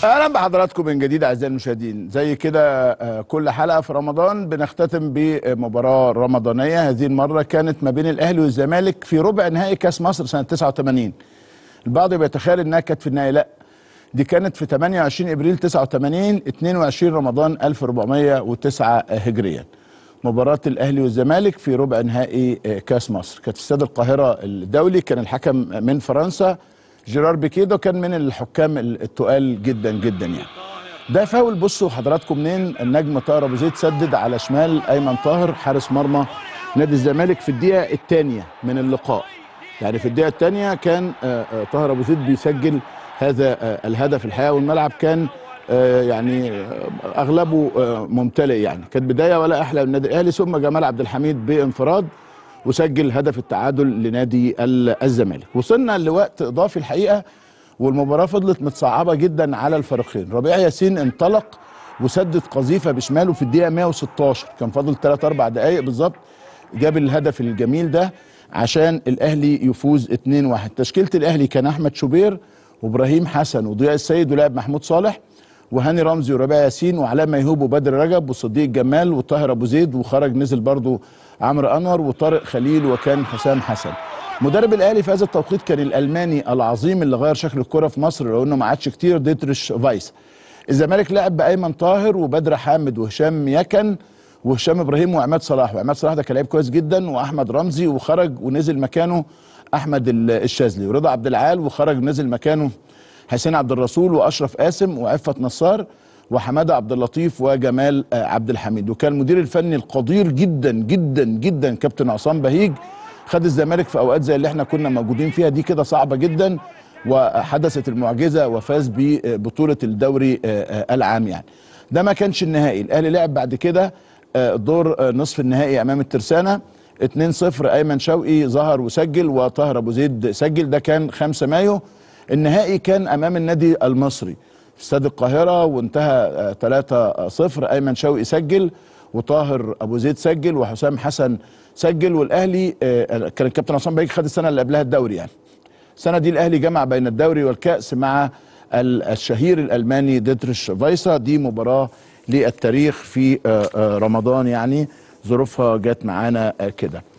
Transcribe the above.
اهلا بحضراتكم من جديد اعزائي المشاهدين زي كده آه، كل حلقه في رمضان بنختتم بمباراه رمضانيه هذه المره كانت ما بين الاهلي والزمالك في ربع نهائي كاس مصر سنه 89 البعض بيتخيل انها كانت في النهائي لا دي كانت في 28 ابريل 89 22 رمضان 1409 هجريا مباراة الأهلي والزمالك في ربع نهائي آه، كأس مصر كانت في استاد القاهرة الدولي كان الحكم من فرنسا جيرار بيكيدو كان من الحكام التقال جدا جدا يعني ده فاول بصوا حضراتكم منين النجم طاهر ابو زيد سدد على شمال ايمن طاهر حارس مرمى نادي الزمالك في الدقيقه الثانيه من اللقاء يعني في الدقيقه الثانيه كان آه، آه، طاهر ابو زيد بيسجل هذا آه، الهدف الحقيقه والملعب كان آه، يعني آه، اغلبه آه، ممتلئ يعني كانت بدايه ولا احلى من النادي الاهلي ثم جمال عبد الحميد بانفراد وسجل هدف التعادل لنادي ال- الزمالك وصلنا لوقت اضافي الحقيقه والمباراه فضلت متصعبه جدا على الفريقين ربيع ياسين انطلق وسدد قذيفه بشماله في الدقيقه 116 كان فاضل 3 4 دقائق بالظبط جاب الهدف الجميل ده عشان الاهلي يفوز 2-1 تشكيله الاهلي كان احمد شوبير وابراهيم حسن وضياء السيد ولاعب محمود صالح وهاني رمزي وربيع ياسين وعلاء ميهوب وبدر رجب وصديق جمال وطاهر ابو زيد وخرج نزل برضو عمرو انور وطارق خليل وكان حسام حسن مدرب الاهلي في هذا التوقيت كان الالماني العظيم اللي غير شكل الكره في مصر لو انه ما عادش كتير ديتريش فايس الزمالك لعب بايمن طاهر وبدر حامد وهشام يكن وهشام ابراهيم وعماد صلاح وعماد صلاح ده كان لعيب كويس جدا واحمد رمزي وخرج ونزل مكانه احمد ال- الشاذلي ورضا عبد العال وخرج نزل مكانه حسين عبد الرسول واشرف قاسم وعفت نصار وحماده عبد اللطيف وجمال آه، عبد الحميد وكان المدير الفني القدير جدا جدا جدا كابتن عصام بهيج خد الزمالك في اوقات زي اللي احنا كنا موجودين فيها دي كده صعبه جدا وحدثت المعجزه وفاز ببطوله الدوري آه، آه، العام يعني ده ما كانش النهائي الاهلي لعب بعد كده آه، دور آه، نصف النهائي امام الترسانه 2-0 ايمن شوقي ظهر وسجل وطاهر ابو زيد سجل ده كان 5 مايو النهائي كان امام النادي المصري في استاد القاهره وانتهى آه، 3-0 ايمن شوقي سجل وطاهر ابو زيد سجل وحسام حسن سجل والاهلي آه، كان الكابتن عصام بيجي خد السنه اللي قبلها الدوري يعني السنه دي الاهلي جمع بين الدوري والكاس مع ال- الشهير الالماني ديتريش فايسا دي مباراه للتاريخ في آه، آه، رمضان يعني ظروفها جت معانا آه، كده